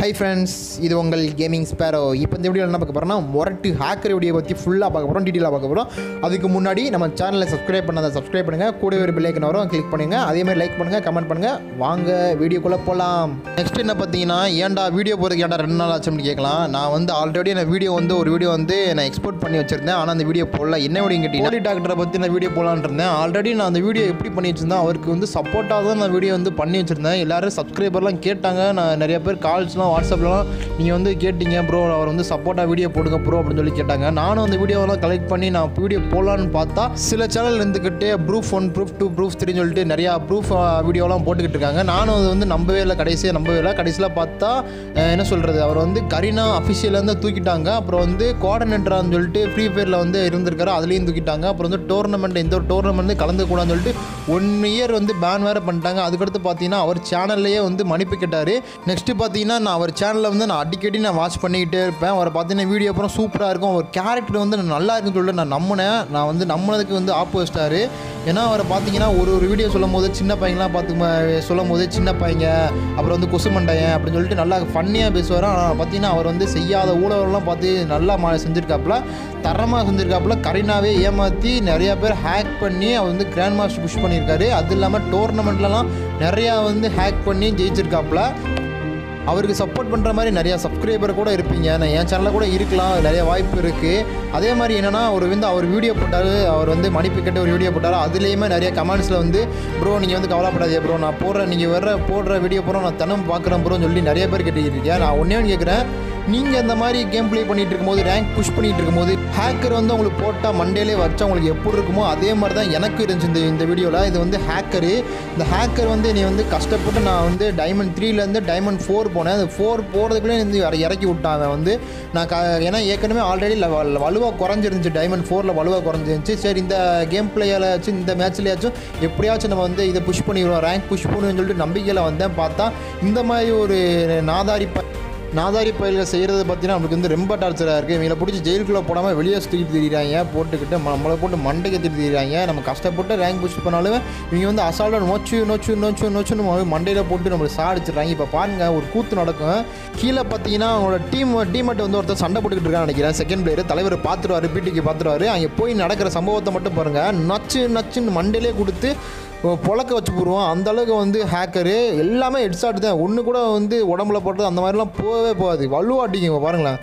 hi friends இது உங்கள் gaming Sparrow இப்போ இந்த வீடியோ என்ன பார்க்க போகிறோம்னா மொரட்டு ஹேக்கர் வீடியோ பற்றி ஃபுல்லாக பார்க்க போகிறோம் டீட்டெயிலாக பார்க்க போகிறோம் அதுக்கு முன்னாடி நம்ம சேனலை சப்ஸ்கிரைப் பண்ணாத சப்ஸ்கிரைப் பண்ணுங்கள் கூட ஒரு பில்லைக்கன் வரும் கிளிக் பண்ணுங்கள் அதே மாதிரி லைக் பண்ணுங்கள் கமெண்ட் பண்ணுங்கள் வாங்க வீடியோக்குள்ளே போகலாம் நெக்ஸ்ட் என்ன பார்த்தீங்கன்னா ஏன்டா வீடியோ போகிறதுக்கு ஏன்டா ரெண்டு நாள் ஆச்சுன்னு கேட்கலாம் நான் வந்து ஆல்ரெடி நான் வீடியோ வந்து ஒரு வீடியோ வந்து நான் எக்ஸ்போர்ட் பண்ணி வச்சிருந்தேன் ஆனால் அந்த வீடியோ போடல என்ன வீடியோ கேட்டீங்கன்னா டாக்டரை பற்றி நான் வீடியோ போடலான்னு இருந்தேன் ஆல்ரெடி நான் அந்த வீடியோ எப்படி பண்ணி வச்சிருந்தேன் அவருக்கு வந்து சப்போர்ட்டாக தான் நான் வீடியோ வந்து பண்ணி வச்சிருந்தேன் எல்லாரும் சப்ஸ்கிரைபர்லாம் கேட்டாங்க நான் நிறைய பேர் கால்ஸ்லாம் வாட்ஸ்அப்லாம் நீங்கள் வந்து கேட்டீங்க ப்ரோ அவர் வந்து சப்போர்ட்டாக வீடியோ போடுங்க ப்ரோ அப்படின்னு சொல்லி கேட்டாங்க நானும் அந்த வீடியோவெல்லாம் கலெக்ட் பண்ணி நான் வீடியோ போடலான்னு பார்த்தா சில சேனல் இருந்துக்கிட்டே proof one proof two proof த்ரீன்னு சொல்லிட்டு நிறையா ப்ரூஃப் வீடியோலாம் போட்டுக்கிட்டு இருக்காங்க நானும் அது வந்து நம்பவே இல்லை கடைசியாக நம்பவே இல்லை கடைசியில் பார்த்தா அஹ், என்ன சொல்கிறது அவர் வந்து கரீனா அஃபிஷியலேருந்து தூக்கிட்டாங்க அப்புறம் வந்து கோஆர்டினேட்டரான்னு சொல்லிட்டு ஃப்ரீ ஃபயரில் வந்து இருந்திருக்காரு அதுலேயும் தூக்கிட்டாங்க அப்புறம் வந்து டோர்னமெண்ட் எந்த ஒரு டோர்னமெண்ட் கலந்துக்கூடாதுன்னு சொல்லிட்டு ஒன் இயர் வந்து பேன் வேறு பண்ணிட்டாங்க அதுக்கடுத்து பார்த்தீங்கன்னா அவர் சேனல்லையே வந்து மன்னிப்பு கேட்டார் நெக்ஸ்ட்டு பார்த்தீங்கன்னா நான் அவர் சேனலில் வந்து நான் அடிக்கடி நான் வாட்ச் பண்ணிக்கிட்டே இருப்பேன் அவரை பார்த்தீங்கன்னா வீடியோ அப்புறம் சூப்பராக இருக்கும் அவர் கேரக்டர் வந்து நல்லா இருக்குன்னு சொல்லிட்டு நான் நம்பினேன் நான் வந்து நம்பினதுக்கு வந்து ஆப்போசிட்டாரு ஏன்னா அவரை பார்த்தீங்கன்னா ஒரு ஒரு வீடியோ சொல்லும் போது சின்ன பையன்லாம் பார்த்து சொல்லும் போது சின்ன பையங்க அப்புறம் வந்து கொசு மண்டையன் அப்படின்னு சொல்லிட்டு நல்லா ஃபன்னியாக பேசுவார் ஆனால் பார்த்தீங்கன்னா அவர் வந்து செய்யாத ஊழலாம் பார்த்து நல்லா மா செஞ்சுருக்காப்புல தரமாக செஞ்சுருக்காப்புல கரீனாவே ஏமாற்றி நிறையா பேர் ஹேக் பண்ணி அவர் வந்து கிராண்ட் மாஸ்டர் புஷ் பண்ணியிருக்காரு அது இல்லாமல் டோர்னமெண்ட்லலாம் நிறையா வந்து ஹேக் பண்ணி ஜெயிச்சிருக்காப்புல அவருக்கு சப்போர்ட் பண்ணுற மாதிரி நிறையா சப்ஸ்கிரைபர் கூட இருப்பீங்க நான் என் சேனலில் கூட இருக்கலாம் நிறைய வாய்ப்பு இருக்குது அதே மாதிரி என்னென்னா அவர் வந்து அவர் வீடியோ போட்டார் அவர் வந்து மன்னிப்பு கேட்டு ஒரு வீடியோ போட்டார் அதுலேயுமே நிறைய கமெண்ட்ஸில் வந்து ப்ரோ நீங்கள் வந்து கவலைப்படாதீங்க ப்ரோ நான் போடுற நீங்கள் வர்ற போடுற வீடியோ போகிறோம் நான் தினம் பார்க்குறேன் ப்ரோன்னு சொல்லி நிறைய பேர் கேட்டுருக்கீங்க நான் ஒன்றே ஒன்று கேட்குறேன் நீங்கள் இந்த மாதிரி கேம் ப்ளே பண்ணிட்டு இருக்கும்போது ரேங்க் புஷ் பண்ணிட்டு இருக்கும்போது ஹேக்கர் வந்து உங்களுக்கு போட்டால் மண்டேலே வச்சா உங்களுக்கு எப்படி இருக்குமோ அதே மாதிரி தான் எனக்கு இருந்துச்சு இந்த இந்த வீடியோவில் இது வந்து ஹேக்கரு இந்த ஹேக்கர் வந்து நீ வந்து கஷ்டப்பட்டு நான் வந்து டைமண்ட் த்ரீலேருந்து டைமண்ட் ஃபோர் போனேன் அது ஃபோர் போகிறதுக்குள்ளே வந்து இற- இறக்கி விட்டான் அவன் வந்து நான் க ஏன்னா ஏற்கனவே ஆல்ரெடி வலுவாக குறைஞ்சிருந்துச்சு டைமண்ட் ஃபோரில் வலுவாக குறைஞ்சிருந்துச்சு சரி இந்த கேம் பிளேயாச்சும் இந்த மேட்ச்லேயாச்சும் எப்படியாச்சும் நம்ம வந்து இதை புஷ் பண்ணிடுவோம் ரேங்க் புஷ் பண்ணுவோம்னு சொல்லிட்டு நம்பிக்கையில் வந்தேன் பார்த்தா இந்த மாதிரி ஒரு நாதாரி ப நாதாரி பயில்கள் செய்கிறத பற்றினா நம்மளுக்கு வந்து ரொம்ப டார்ச்சராக இருக்குது இவங்களை பிடிச்சி ஜெயிலுக்குள்ளே போடாமல் வெளியே சுற்றிட்டு திரியிறாங்க போட்டுக்கிட்டு ம- நம்மளை போட்டு மண்டைக்கு திட்டு திரியிறாங்க நம்ம கஷ்டப்பட்டு ரேங்க் புஷ் பண்ணாலும் இவங்க வந்து அசால்ட்டாக நோச்சு நோச்சு நோச்சு நோச்சுன்னு ம- மண்டையில் போட்டு நம்மளை சாடிச்சிடுறாங்க இப்போ பாருங்கள் ஒரு கூத்து நடக்கும் கீழே பார்த்தீங்கன்னா அவங்களோட டீம் டீம்மேட் வந்து ஒருத்தர் சண்டை போட்டுக்கிட்டு இருக்கான்னு நினைக்கிறேன் செகண்ட் பிளேயர் தலைவர் பார்த்துருவாரு பிடிக்கு பார்த்துருவாரு அங்கே போய் நடக்கிற சம்பவத்தை மட்டும் பாருங்கள் நச்சு நச்சுன்னு மண்டையிலே கொடுத்து பொழக்க வச்சு போடுவோம் அந்த அளவுக்கு வந்து ஹேக்கரு எல்லாமே ஹெட்ஷாட் தான் ஒன்று கூட வந்து உடம்புல போட்டது அந்த மாதிரிலாம் போகவே போகாது வலுவாட்டிங்க பாருங்களேன்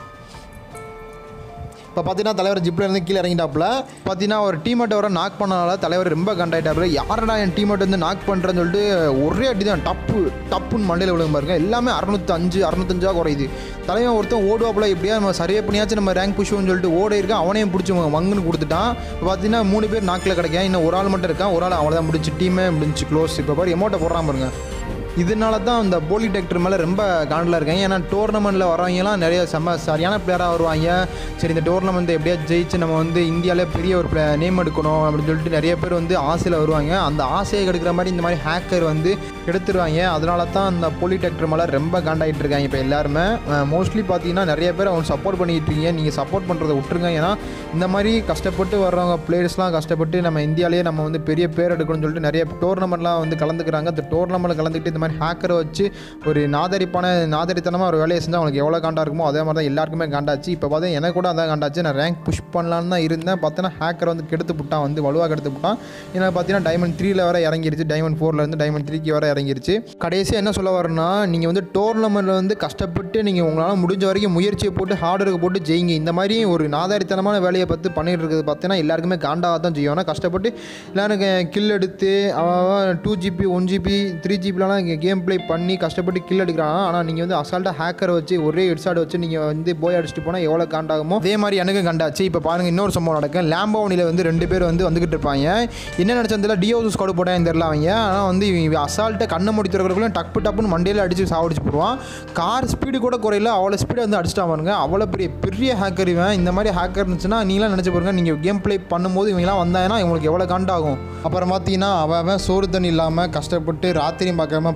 இப்போ பார்த்தீங்கன்னா தலைவர் ஜிப்பில் இருந்து கீழே இறங்கிட்டாப்புல பார்த்தீங்கன்னா ஒரு டீமேட்டை வர நாக் பண்ணனால தலைவர் ரொம்ப கண்டாயிட்டாப்புல யாரடா என் டீமேட் வந்து நாக் பண்ணுறேன்னு சொல்லிட்டு ஒரே அடி தான் டப்பு டப்புன்னு மண்டையில் விழுங்க பாருங்க எல்லாமே அறுநூத்தி அஞ்சு அறுநூத்தஞ்சா குறையுது தலைவன் ஒருத்தன் ஓடுவாப்புல எப்படியா நம்ம சரியாக பண்ணியாச்சும் நம்ம ரேங்க் புஷ்வோன்னு சொல்லிட்டு ஓட இருக்கா அவனையும் பிடிச்சி மங்குன்னு கொடுத்துட்டான் இப்போ பார்த்தீங்கன்னா மூணு பேர் நாக்கில் கிடைக்கான் இன்னும் ஒரு ஆள் மட்டும் இருக்கான் ஒரு ஆள் அவனை தான் முடிச்சு டீமே முடிஞ்சு க்ளோஸ் இப்போ பாரு எமௌண்ட்டை போடுறான் பாருங்க இதனால தான் இந்த போலி டெக்டர் மேலே ரொம்ப காண்டில் இருக்கேன் ஏன்னா டோர்னமெண்ட்டில் வரவங்கலாம் நிறைய செம்ம சரியான பிளேயராக வருவாங்க சரி இந்த டோர்னமெண்ட்டை எப்படியாவது ஜெயிச்சு நம்ம வந்து இந்தியாவிலே பெரிய ஒரு பிளே நேம் எடுக்கணும் அப்படின்னு சொல்லிட்டு நிறைய பேர் வந்து ஆசையில் வருவாங்க அந்த ஆசையை கெடுக்கிற மாதிரி இந்த மாதிரி ஹேக்கர் வந்து எடுத்துருவாங்க அதனால தான் அந்த போலி டெக்டர் மேலே ரொம்ப காண்டாகிட்டு இருக்காங்க இப்போ எல்லாருமே மோஸ்ட்லி பார்த்தீங்கன்னா நிறைய பேர் அவங்க சப்போர்ட் பண்ணிட்டு இருக்கீங்க நீங்கள் சப்போர்ட் பண்ணுறதை விட்டுருங்க ஏன்னா இந்த மாதிரி கஷ்டப்பட்டு வர்றவங்க பிளேயர்ஸ்லாம் கஷ்டப்பட்டு நம்ம இந்தியாவிலேயே நம்ம வந்து பெரிய பேர் எடுக்கணும்னு சொல்லிட்டு நிறைய டோர்னமெண்ட்லாம் வந்து கலந்துக்கிறாங்க அந்த டோர்னமெண்ட்டில் கலந்துக்கிட்டு இந்த மாதிரி ஹேக்கரை வச்சு ஒரு நாதரிப்பான நாதரித்தனமாக ஒரு வேலையை செஞ்சால் அவங்களுக்கு எவ்வளோ காண்டா இருக்குமோ அதே மாதிரி தான் எல்லாருக்குமே காண்டாச்சு இப்போ பார்த்தா எனக்கு கூட அதான் காண்டாச்சு நான் ரேங்க் புஷ் பண்ணலான்னு தான் இருந்தேன் பார்த்தீங்கன்னா ஹேக்கர் வந்து கெடுத்து விட்டான் வந்து வலுவாக கெடுத்து விட்டான் ஏன்னா பார்த்தீங்கன்னா டைமண்ட் த்ரீல வர இறங்கிருச்சு டைமண்ட் ஃபோரில் இருந்து டைமண்ட் த்ரீக்கு வர இறங்கிருச்சு கடைசியாக என்ன சொல்ல வரேன்னா நீங்கள் வந்து டோர்னமெண்ட்டில் வந்து கஷ்டப்பட்டு நீங்கள் உங்களால் முடிஞ்ச வரைக்கும் முயற்சியை போட்டு ஹார்ட் ஒர்க் போட்டு ஜெயிங்க இந்த மாதிரி ஒரு நாதாரித்தனமான வேலையை பார்த்து பண்ணிட்டு இருக்கிறது பார்த்தீங்கன்னா எல்லாருக்குமே காண்டாக தான் செய்யும் ஆனால் கஷ்டப்பட்டு எல்லாரும் கில் எடுத்து டூ ஜிபி ஒன் ஜிபி த்ரீ ஜிபிலலாம் இங்கே கேம் ப்ளே பண்ணி கஷ்டப்பட்டு கில் எடுக்கிறான் ஆனால் நீங்கள் வந்து அசால்ட்டாக ஹேக்கரை வச்சு ஒரே ஹெட்ஷாட் வச்சு நீங்கள் வந்து போய் அடிச்சுட்டு போனால் எவ்வளோ காண்டாகுமோ அதே மாதிரி எனக்கு கண்டாச்சு இப்போ பாருங்கள் இன்னொரு சம்பவம் நடக்கும் லேம்போனியில் வந்து ரெண்டு பேர் வந்து வந்துகிட்டு இருப்பாங்க என்ன நினச்சதில்ல டிஓஸ் ஸ்குவாடு போட்டேன் தெரில அவங்க ஆனால் வந்து இவன் அசால்ட்டாக கண்ணை மூடி திறக்கிறக்குள்ள டப்பு டப்புன்னு மண்டையில் அடிச்சு சாவடிச்சு போடுவான் கார் ஸ்பீடு கூட குறையில அவ்வளோ ஸ்பீடை வந்து அடிச்சிட்டான் பாருங்க அவ்வளோ பெரிய பெரிய ஹேக்கர் இவன் இந்த மாதிரி ஹேக்கர் இருந்துச்சுன்னா நீங்களாம் நினச்சி பாருங்க நீங்கள் கேம் ப்ளே பண்ணும்போது இவங்களாம் வந்தாங்கன்னா இவங்களுக்கு எவ்வளோ காண்டாகும் அப்புறம் பார்த்தீங்கன்னா அவன் அவன் சோறு தண்ணி இல்லாமல் கஷ்டப்பட்டு ராத்திரியும் பார்க்காம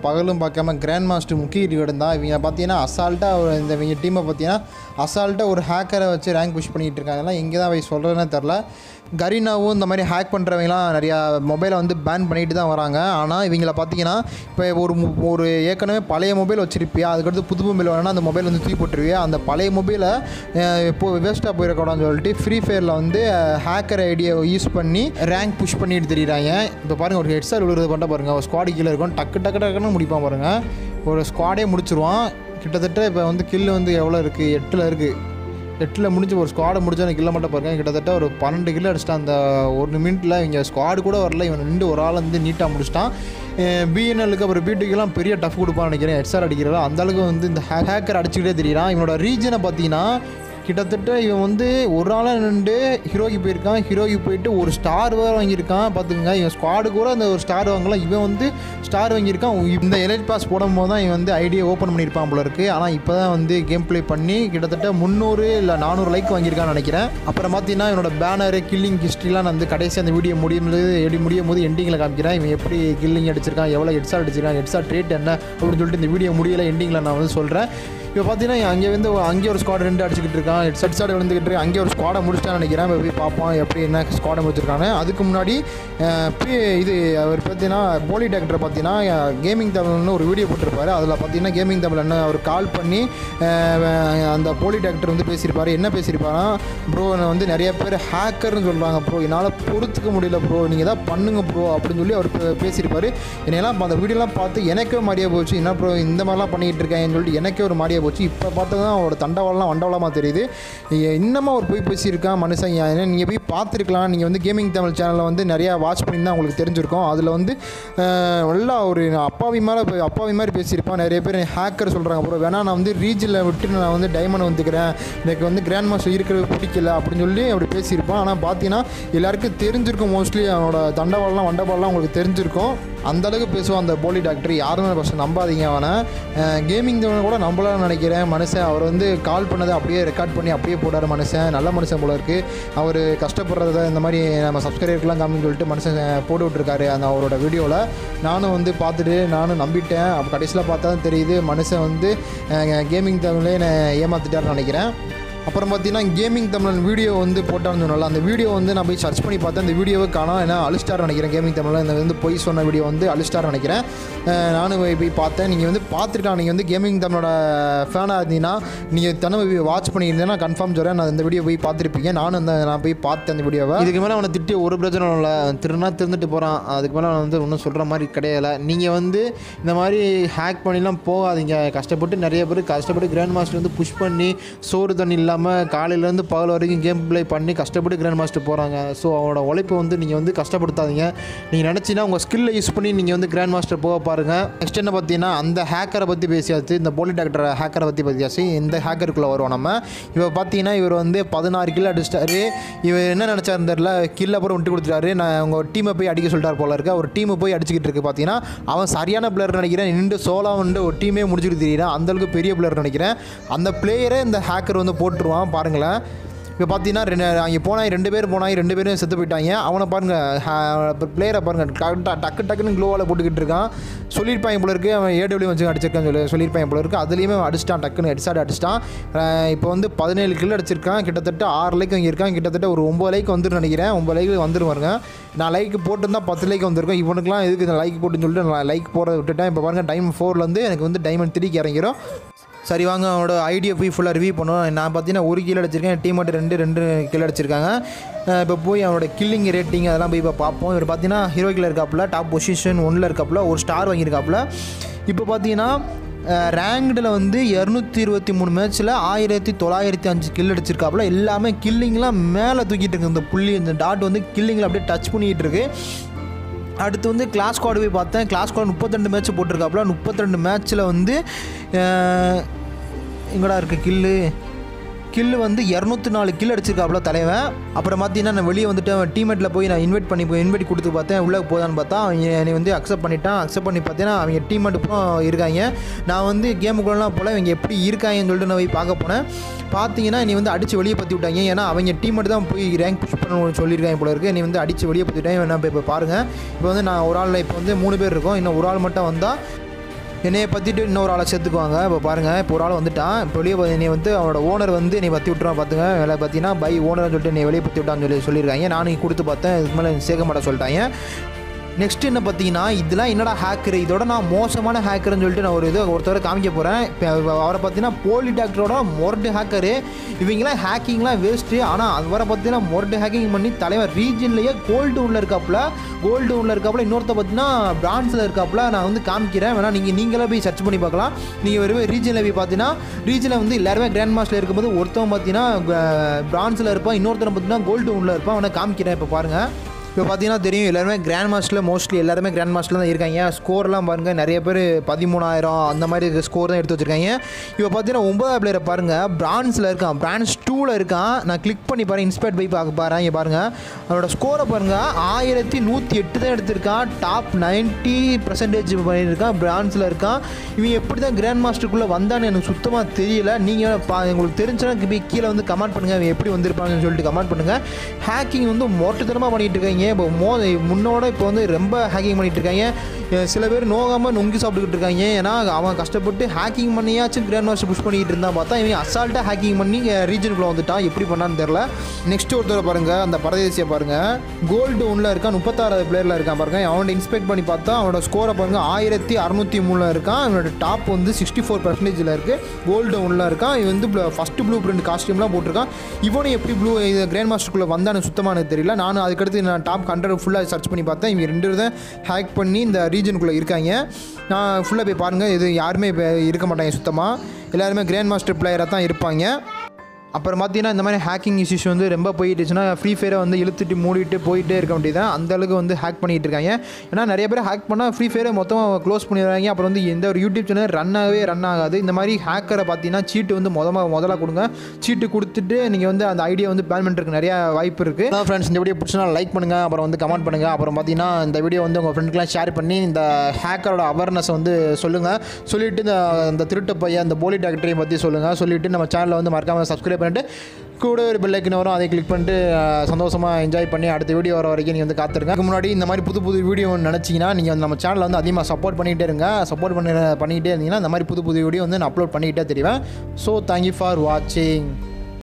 பகலும் பார்க்காம கிராண்ட் மாஸ்டர் முக்கிய கிடந்தா இவங்க பார்த்தீங்கன்னா அசால்ட்டாக இந்த இவங்க டீமை பார்த்தீங்கன்னா அசால்ட்டாக ஒரு ஹேக்கரை வச்சு ரேங்க் புஷ் பண்ணிகிட்டு இருக்காங்க எங்கே தான் போய் சொல்கிறதுனே தெரில கரீனாவும் இந்த மாதிரி ஹேக் பண்ணுறவங்களாம் நிறையா மொபைலை வந்து பேன் பண்ணிட்டு தான் வராங்க ஆனால் இவங்கள பார்த்தீங்கன்னா இப்போ ஒரு மு- ஒரு ஏற்கனவே பழைய மொபைல் வச்சிருப்பியா அதுக்கடுத்து புது மொபைல் வேணும்னா அந்த மொபைல் வந்து தூக்கி போட்டுருவியா அந்த பழைய மொபைலை இப்போ வேஸ்ட்டாக போயிருக்கூடாதுன்னு சொல்லிட்டு ஃப்ரீ ஃபயரில் வந்து ஹேக்கர் ஐடியை யூஸ் பண்ணி ரேங்க் புஷ் பண்ணிட்டு தெரியுறாங்க இப்போ பாருங்கள் ஒரு ஹெட்செட் விழுறது பண்ண பாருங்கள் ஒரு ஸ்குவாடு கீழே இருக்கும் டக்கு டக்கு டக்குன்னு முடிப்பான் பாருங்கள் ஒரு ஸ்குவாடே முடிச்சிருவான் கிட்டத்தட்ட இப்போ வந்து கில்லு வந்து எவ்வளோ இருக்குது எட்டில் இருக்குது எட்டில் முடிஞ்சு ஒரு ஸ்குவாடை முடிச்சு எனக்கு கில்ல மட்டும் பாருங்க கிட்டத்தட்ட ஒரு பன்னெண்டு கிலோ அடிச்சிட்டான் அந்த ஒரு மினிட்ல இவங்க ஸ்குவாடு கூட வரல இவன் நின்று ஒரு ஆள் வந்து நீட்டாக முடிச்சிட்டான் பிஎன்எலுக்கு அப்புறம் பிடிக்கெல்லாம் பெரிய டஃப் கொடுப்பான்னு நினைக்கிறேன் ஹெட்ஸார் அடிக்கிறதா அந்த அளவுக்கு வந்து இந்த ஹேக்கர் அடிச்சுக்கிட்டே தெரியறான் இவனோட ரீஜனை பார்த்தீங்கன்னா கிட்டத்தட்ட இவன் வந்து ஒரு ஆளாக நின்று ஹீரோக்கு போயிருக்கான் ஹீரோக்கு போயிட்டு ஒரு ஸ்டார் வேறு வாங்கியிருக்கான் பார்த்துக்கங்க இவன் ஸ்குவாடு கூட அந்த ஒரு ஸ்டார் வாங்கலாம் இவன் வந்து ஸ்டார் வாங்கியிருக்கான் இந்த எலைட் பாஸ் போடும்போது தான் இவன் வந்து ஐடியா ஓப்பன் பண்ணியிருப்பான் போல இருக்கு ஆனால் இப்போ தான் வந்து கேம் ப்ளே பண்ணி கிட்டத்தட்ட முந்நூறு இல்லை நானூறு லைக் வாங்கியிருக்கான்னு நினைக்கிறேன் அப்புறம் பார்த்தீங்கன்னா இவனோட பேனர் கில்லிங் ஹிஸ்ட்ரிலாம் நான் வந்து கடைசி அந்த வீடியோ முடியும் போது எப்படி முடியும் போது எண்டிங்கில் காமிக்கிறேன் இவன் எப்படி கில்லிங் அடிச்சிருக்கான் எவ்வளோ ஹெட்ஸாட் அடிச்சிருக்கான் ஹெட்ஸாட் ரேட் என்ன அப்படின்னு சொல்லிட்டு இந்த வீடியோ முடியல எண்டிங்கில் நான் வந்து சொல்கிறேன் இப்போ பார்த்தீங்கன்னா அங்கே வந்து அங்கே ஒரு ஸ்குவாட் ரெண்டு அடிச்சுக்கிட்டு இருக்கான் ஹெட்செட் சாட் விழுந்துக்கிட்டு இருக்கு அங்கே ஒரு ஸ்குவாடை முடிச்சிட்டான்னு நினைக்கிறேன் இப்போ போய் பார்ப்போம் எப்படி என்ன ஸ்குவாடை முடிச்சிருக்காங்க அதுக்கு முன்னாடி அஹ், பி- இது அவர் பார்த்தீங்கன்னா போலி டாக்டர் பார்த்தீங்கன்னா கேமிங் தமிழ்னு ஒரு வீடியோ போட்டிருப்பாரு அதில் பார்த்தீங்கன்னா கேமிங் தமிழ் என்ன அவர் கால் பண்ணி அஹ், அந்த போலி டாக்டர் வந்து பேசியிருப்பாரு என்ன பேசியிருப்பாருன்னா ப்ரோ வந்து நிறைய பேர் ஹேக்கர்னு சொல்கிறாங்க ப்ரோ என்னால் பொறுத்துக்க முடியல ப்ரோ நீங்கள் தான் பண்ணுங்க ப்ரோ அப்படின்னு சொல்லி அவர் பே- பேசியிருப்பாரு என்னையெல்லாம் அந்த வீடியோலாம் பார்த்து எனக்கே மாதிரியா போச்சு என்ன ப்ரோ இந்த மாதிரிலாம் பண்ணிக்கிட்டு இருக்கேன்னு சொல்லிட்டு எனக்கே ஒரு மாதிரியா போச்சு இப்போ பார்த்தா தான் அவரோட தண்டவாளம்லாம் வண்டவாளமாக தெரியுது இ- இன்னமும் அவர் போய் பேசியிருக்கான் மனுஷன் ஏன்னா நீங்கள் போய் பார்த்துருக்கலாம் நீங்கள் வந்து கேமிங் தமிழ் சேனலில் வந்து நிறையா வாட்ச் பண்ணி தான் உங்களுக்கு தெரிஞ்சிருக்கும் அதில் வந்து அஹ், நல்லா ஒரு அப்பாவி மேலே அப்பாவி மாதிரி பேசியிருப்பான் நிறைய பேர் ஹேக்கர் சொல்கிறாங்க ப்ரோ வேணா நான் வந்து ரீஜில் விட்டு நான் வந்து டைமண்ட் வந்துக்கிறேன் எனக்கு வந்து கிராண்ட் மாஸ்டர் இருக்கிறது பிடிக்கல அப்படின்னு சொல்லி அப்படி பேசியிருப்பான் ஆனால் பார்த்தீங்கன்னா எல்லாருக்கும் தெரிஞ்சிருக்கும் மோஸ்ட்லி அவனோட தண்டவாளம்லாம் வண்டவாளம்லாம் உங்களுக்கு தெரிஞ்சிருக்கும் அந்த அளவுக்கு பேசுவான் அந்த போலி டாக்டர் யாருமே ஃபஸ்ட்டு நம்பாதீங்க அவனை கேமிங் கூட நம்பலாம்னு நினைக்கிறேன் மனுஷன் அவர் வந்து கால் பண்ணதை அப்படியே ரெக்கார்ட் பண்ணி அப்படியே போடாரு மனுஷன் நல்ல மனுஷன் போல இருக்கு அவர் கஷ்டப்படுறத இந்த மாதிரி நம்ம சப்ஸ்கிரைபர்லாம் காமின்னு சொல்லிட்டு மனுஷன் போட்டு விட்ருக்காரு அந்த அவரோட வீடியோவில் நானும் வந்து பார்த்துட்டு நானும் நம்பிட்டேன் அப்போ கடைசியில் பார்த்தா தான் தெரியுது மனுஷன் வந்து கேமிங் தமிழே என்னை ஏமாத்திட்டாருன்னு நினைக்கிறேன் அப்புறம் பார்த்தீங்கன்னா கேமிங் தமிழன் வீடியோ வந்து போட்டான்னு சொன்னால அந்த வீடியோ வந்து நான் போய் சர்ச் பண்ணி பார்த்தேன் அந்த வீடியோவை காணோம் ஏன்னா அலிஸ்டார் நினைக்கிறேன் கேமிங் தமிழில் இந்த வந்து பொய் சொன்ன வீடியோ வந்து அலிஸ்டார் நினைக்கிறேன் அஹ் நானும் போய் போய் பார்த்தேன் நீங்கள் வந்து பார்த்துருக்கலாம் நீங்கள் வந்து கேமிங் தமிழோட ஃபேனாக இருந்தீங்கன்னா நீங்கள் தினமும் வாட்ச் பண்ணியிருந்தீங்கன்னா கன்ஃபார்ம் சொல்கிறேன் நான் இந்த வீடியோ போய் பார்த்துருப்பீங்க நானும் அந்த நான் போய் பார்த்தேன் அந்த வீடியோவை இதுக்கு மேலே அவனை திட்டி ஒரு பிரச்சனை இல்லை திருநா திருந்துட்டு போகிறான் அதுக்கு மேலே அவன் வந்து ஒன்றும் சொல்கிற மாதிரி கிடையாது நீங்கள் வந்து இந்த மாதிரி ஹேக் பண்ணிலாம் போகாதீங்க கஷ்டப்பட்டு நிறைய பேர் கஷ்டப்பட்டு கிராண்ட் மாஸ்டர் வந்து புஷ் பண்ணி சோறு தண்ணி இல்லாமல் காலையிலேருந்து பகல் வரைக்கும் கேம் ப்ளே பண்ணி கஷ்டப்பட்டு கிராண்ட் மாஸ்டர் போகிறாங்க ஸோ அவனோட உழைப்பை வந்து நீங்கள் வந்து கஷ்டப்படுத்தாதீங்க நீங்கள் நினச்சின்னா உங்கள் ஸ்கில்லை யூஸ் பண்ணி நீங்கள் வந்து கிராண்ட் மாஸ்டர் போக பாருங்கள் நெக்ஸ்ட் என்ன பார்த்தீங்கன்னா அந்த ஹேக்கரை பற்றி பேசியாச்சு இந்த போலி டாக்டர் ஹேக்கரை பற்றி பேசியாச்சு இந்த ஹேக்கருக்குள்ளே வருவோம் நம்ம இவர் பார்த்தீங்கன்னா இவர் வந்து பதினாறு கிலோ அடிச்சிட்டாரு இவர் என்ன நினச்சாரு தெரியல கில்ல அப்புறம் விட்டு கொடுத்துட்டாரு நான் உங்கள் டீமை போய் அடிக்க சொல்லிட்டார் போல இருக்கு அவர் டீமை போய் அடிச்சுக்கிட்டு இருக்கு பார்த்தீங்கன்னா அவன் சரியான பிளேயர் நினைக்கிறேன் நின்று சோலா வந்து ஒரு டீமே முடிச்சுட்டு தெரியுறான் அந்தளவுக்கு பெரிய பிளேயர் நினைக்கிறேன் அந்த பிளேயரே இந்த ஹேக்கர் வந்து போட்டுருவான் பாருங்களேன் இப்போ பார்த்தீங்கன்னா ரெண்டு அங்கே போனாங்க ரெண்டு பேர் போனாங்க ரெண்டு பேரும் செத்து போயிட்டாங்க அவனை பாருங்கள் பிளேயரை பாருங்கள் டக்கு டக்கு டக்குன்னு க்ளோவால் போட்டுக்கிட்டு இருக்கான் சொல்லியிருப்பாங்க போல இருக்கு அவன் ஏடபிள்யூ வச்சு அடிச்சிருக்கான்னு சொல்லி சொல்லியிருப்பாங்க போல இருக்கு அதுலேயுமே அவன் அடிச்சிட்டான் டக்குன்னு ஹெட்ஸாட் அடிச்சிட்டான் அஹ் இப்போ வந்து பதினேழு கிலோ அடிச்சிருக்கான் கிட்டத்தட்ட ஆறு லைக் வாங்கியிருக்கான் கிட்டத்தட்ட ஒரு ஒம்பது லைக் வந்துரும் நினைக்கிறேன் ஒம்பது லைக் வந்துரும் பாருங்க நான் லைக் போட்டிருந்தா பத்து லைக் வந்திருக்கும் இவனுக்குலாம் எதுக்கு இந்த லைக் போட்டுன்னு சொல்லிட்டு நான் லைக் போடுறத விட்டுட்டேன் இப்போ பாருங்கள் டைம் ஃபோர்லேருந்து எனக்கு வந்து டைமண்ட் த்ரீக்கு இறங்கிரும் சரி வாங்க அவனோட ஐடியா போய் ஃபுல்லாக ரிவ்யூ பண்ணுவோம் நான் பார்த்தீங்கன்னா ஒரு கீழே அடிச்சிருக்கேன் டீம் மட்டும் ரெண்டு ரெண்டு கீழே அடிச்சிருக்காங்க அஹ் இப்போ போய் அவனோட கில்லிங் ரேட்டிங் அதெல்லாம் போய் இப்போ பார்ப்போம் இவர் பார்த்தீங்கன்னா ஹீரோக்கில் இருக்காப்புல டாப் பொசிஷன் ஒன்றில் இருக்காப்புல ஒரு ஸ்டார் வாங்கியிருக்காப்புல இப்போ பார்த்தீங்கன்னா ரேங்க்டில் வந்து இரநூத்தி இருபத்தி மூணு மேட்ச்சில் ஆயிரத்தி தொள்ளாயிரத்தி அஞ்சு கில் அடிச்சிருக்காப்புல எல்லாமே கில்லிங்லாம் மேலே தூக்கிட்டு இருக்கு இந்த புள்ளி இந்த டாட் வந்து கில்லிங்கில் அப்படியே டச் பண்ணிக்கிட்டு இருக்கு அடுத்து வந்து கிளாஸ் ஸ்குவாடு போய் பார்த்தேன் கிளாஸ் ஸ்குவாட் முப்பத்திரெண்டு மேட்ச் போட்டிருக்காப்புல முப்பத்திரெண்டு மேட்ச்சில் வந்து அஹ், எங்கடா இருக்கு கில்லு கில்லு வந்து இரநூத்தி நாலு கில் அடிச்சிருக்காப்புல தலைவன் அப்புறம் பார்த்தீங்கன்னா நான் வெளியே வந்துட்டு அவன் டீமேட்டில் போய் நான் இன்வைட் பண்ணி போய் இன்வைட் கொடுத்து பார்த்தேன் உள்ளே போதான்னு பார்த்தா அவங்க என்னை வந்து அக்செப்ட் பண்ணிட்டான் அக்செப்ட் பண்ணி பார்த்தீங்கன்னா அவங்க டீமேட் அப்புறம் இருக்காங்க நான் வந்து கேமுக்குள்ளலாம் போல் இவங்க எப்படி இருக்காங்கன்னு சொல்லிட்டு நான் போய் பார்க்க போனேன் பார்த்தீங்கன்னா நீ வந்து அடித்து வெளியே பற்றி விட்டாங்க ஏன்னா அவங்க டீமேட் தான் போய் ரேங்க் புஷ் பண்ணணும்னு சொல்லியிருக்காங்க போல இருக்கு நீ வந்து அடித்து வெளியே பற்றி விட்டாங்க வேணா இப்போ இப்போ பாருங்கள் இப்போ வந்து நான் ஒரு ஆள் இப்போ வந்து மூணு பேர் இருக்கோம் இன்னும் ஒரு ஆள் மட்டும் வந்தால் என்னைய பற்றிட்டு இன்னொரு ஆளை சேர்த்துக்குவாங்க இப்போ பாருங்கள் இப்போ ஒரு ஆள் வந்துட்டான் இப்போ வெளியே என்னை வந்து அவனோட ஓனர் வந்து என்னை பற்றி விட்டுருவான் பார்த்துங்க வேலை பார்த்தீங்கன்னா பை ஓனர்னு சொல்லிட்டு என்னை வெளியே பற்றி விட்டான்னு சொல்லி சொல்லியிருக்காங்க நானும் கொடுத்து பார்த்தேன் இதுக்கு மேலே சேர்க்க மாட்டேன் சொல்லிட்டாங்க நெக்ஸ்ட் என்ன பார்த்தீங்கன்னா இதெல்லாம் என்னடா ஹேக்கர் இதோட நான் மோசமான ஹேக்கர்னு சொல்லிட்டு நான் ஒரு இது ஒருத்தவரை காமிக்க போகிறேன் இப்போ அவரை பார்த்தீங்கன்னா போலி டாக்டரோட மொரட்டு ஹேக்கரு இவங்களாம் ஹேக்கிங்லாம் வேஸ்ட்டு ஆனால் அது வர பார்த்தீங்கன்னா மொரட்டு ஹேக்கிங் பண்ணி தலைவர் ரீஜன்லேயே கோல்டு உள்ள இருக்காப்புல கோல்டு உள்ள இருக்காப்புல இன்னொருத்த பார்த்தீங்கன்னா பிரான்ஸில் இருக்காப்புல நான் வந்து காமிக்கிறேன் வேணா நீங்கள் நீங்களே போய் சர்ச் பண்ணி பார்க்கலாம் நீங்கள் வெறும் ரீஜனில் போய் பார்த்தீங்கன்னா ரீஜனில் வந்து எல்லாருமே கிராண்ட் மாஸ்டர் இருக்கும்போது ஒருத்தவன் பார்த்தீங்கன்னா பிரான்ஸில் இருப்பான் இன்னொருத்தனை பார்த்தீங்கன்னா கோல்டு உள்ள இருப்பான் அவனை காமிக்கிறேன் இப்போ பாருங்கள் இப்போ பார்த்தீங்கன்னா தெரியும் எல்லாருமே கிராண்ட் மாஸ்டரில் மோஸ்ட்லி எல்லாருமே கிராண்ட் மாஸ்டரில் தான் இருக்காங்க ஸ்கோர்லாம் பாருங்கள் நிறைய பேர் பதிமூணாயிரம் அந்த மாதிரி ஸ்கோர் தான் எடுத்து வச்சுருக்காங்க இப்போ பார்த்தீங்கன்னா ஒன்பதாவது பிளேயரை பாருங்கள் பிரான்ஸில் இருக்கான் பிரான்ஸ் டூவில் இருக்கான் நான் கிளிக் பண்ணி பாருங்கள் இன்ஸ்பெக்ட் போய் பார்க்க பாரு இங்கே பாருங்கள் அவனோட ஸ்கோரை பாருங்கள் ஆயிரத்தி நூற்றி எட்டு தான் எடுத்திருக்கான் டாப் நைன்ட்டி பர்சன்டேஜ் பண்ணியிருக்கான் பிரான்ஸில் இருக்கான் இவன் எப்படி தான் கிராண்ட் மாஸ்டருக்குள்ளே வந்தான்னு எனக்கு சுத்தமாக தெரியல நீங்கள் பா உங்களுக்கு தெரிஞ்சுன்னா போய் கீழே வந்து கமெண்ட் பண்ணுங்கள் அவன் எப்படி வந்திருப்பாங்கன்னு சொல்லிட்டு கமெண்ட் பண்ணுங்கள் ஹேக்கிங் வந்து மொட்டத்தனமாக பண்ணிகிட்டு இருக்காங்க இப்போ மோ முன்னோட இப்போ வந்து ரொம்ப ஹேக்கிங் பண்ணிகிட்டு இருக்காங்க அஹ் சில பேர் நோகாமல் நொங்கி சாப்பிட்டுக்கிட்டு இருக்காங்க ஏன்னா அவன் கஷ்டப்பட்டு ஹேக்கிங் பண்ணியாச்சும் கிராண்ட் மாஸ்டர் புஷ் பண்ணிக்கிட்டு இருந்தான் பார்த்தா இவன் அசால்ட்டாக ஹேக்கிங் பண்ணி ரீஜனுக்குள்ளே வந்துட்டான் எப்படி பண்ணான்னு தெரில நெக்ஸ்ட் ஒருத்தர் பாருங்கள் அந்த பரதேசியை பாருங்கள் கோல்டு ஒன்றில் இருக்கான் முப்பத்தாறாவது பிளேயரில் இருக்கான் பாருங்க அவனோட இன்ஸ்பெக்ட் பண்ணி பார்த்தா அவனோட ஸ்கோரை பாருங்க ஆயிரத்தி அறநூற்றி மூணில் இருக்கான் அவனோட டாப் வந்து சிக்ஸ்டி ஃபோர் பர்சன்டேஜில் இருக்குது கோல்டு ஒன்றில் இருக்கான் இவன் வந்து ஃபஸ்ட்டு ப்ளூ பிரிண்ட் காஸ்டியூம்லாம் போட்டிருக்கான் இவனும் எப்படி ப்ளூ இது கிராண்ட் மாஸ்டருக்குள்ளே வந்தான்னு சுத்தமாக எனக்கு தெரியல நான் அதுக்கடுத்து நான் டாப் ஹண்ட்ரட் ஃபுல்லாக சர்ச் பண்ணி பார்த்தேன் இவங்க ரெண்டு தான் ஹேக் பண்ணி இந்த ரீஜனுக்குள்ளே இருக்காங்க நான் ஃபுல்லாக போய் பாருங்கள் இது யாருமே இப்போ இருக்க மாட்டாங்க சுத்தமாக எல்லாருமே கிராண்ட் மாஸ்டர் பிளேயராக தான் இருப்பாங்க அப்புறம் பார்த்தீங்கன்னா இந்த மாதிரி ஹேக்கிங் இஷ்யூஸ் வந்து ரொம்ப போயிட்டுச்சுன்னா ஃப்ரீ ஃபயரை வந்து இழுத்துட்டு மூடிட்டு போயிட்டே இருக்க வேண்டியதான் அந்த அளவுக்கு வந்து ஹேக் பண்ணிட்டு இருக்காங்க ஏன்னா நிறைய பேர் ஹேக் பண்ணால் ஃப்ரீ ஃபயரை மொத்தமாக க்ளோஸ் பண்ணிடுறாங்க அப்புறம் வந்து எந்த ஒரு யூடியூப் சேனல் ரன் ஆகவே ரன் ஆகாது இந்த மாதிரி ஹேக்கரை பார்த்தீங்கன்னா சீட்டு வந்து மொதமாக முதல்ல கொடுங்க சீட்டு கொடுத்துட்டு நீங்கள் வந்து அந்த ஐடியா வந்து பேன் பண்ணுறதுக்கு நிறைய வாய்ப்பு இருக்குது அதான் ஃப்ரெண்ட்ஸ் இந்த வீடியோ பிடிச்சினா லைக் பண்ணுங்கள் அப்புறம் வந்து கமெண்ட் பண்ணுங்கள் அப்புறம் பார்த்தீங்கன்னா இந்த வீடியோ வந்து உங்கள் ஃப்ரெண்டுக்கெலாம் ஷேர் பண்ணி இந்த ஹேக்கரோட அவேர்னஸ் வந்து சொல்லுங்கள் சொல்லிவிட்டு இந்த இந்த திருட்டு பையன் இந்த போலி டாக்டரையும் பற்றி சொல்லுங்கள் சொல்லிவிட்டு நம்ம சேனலை வந்து மறக்காமல் சப்ஸ்கிரைப் பண்ணிட்டு கூட ஒரு பெல்லைக்கன் வரும் அதை கிளிக் பண்ணிட்டு அஹ், சந்தோஷமாக என்ஜாய் பண்ணி அடுத்த வீடியோ வர வரைக்கும் நீங்கள் வந்து காத்திருங்க அதுக்கு முன்னாடி இந்த மாதிரி புது புது வீடியோ நினச்சிங்கன்னா நீங்கள் வந்து நம்ம சேனலை வந்து அதிகமாக சப்போர்ட் பண்ணிகிட்டே இருங்க சப்போர்ட் பண்ணி பண்ணிக்கிட்டே இருந்தீங்கன்னா இந்த மாதிரி புது புது வீடியோ வந்து நான் அப்லோட் பண்ணிக்கிட்டே தெரிவேன் ஸோ தேங்க்யூ ஃபார் வாட்சிங்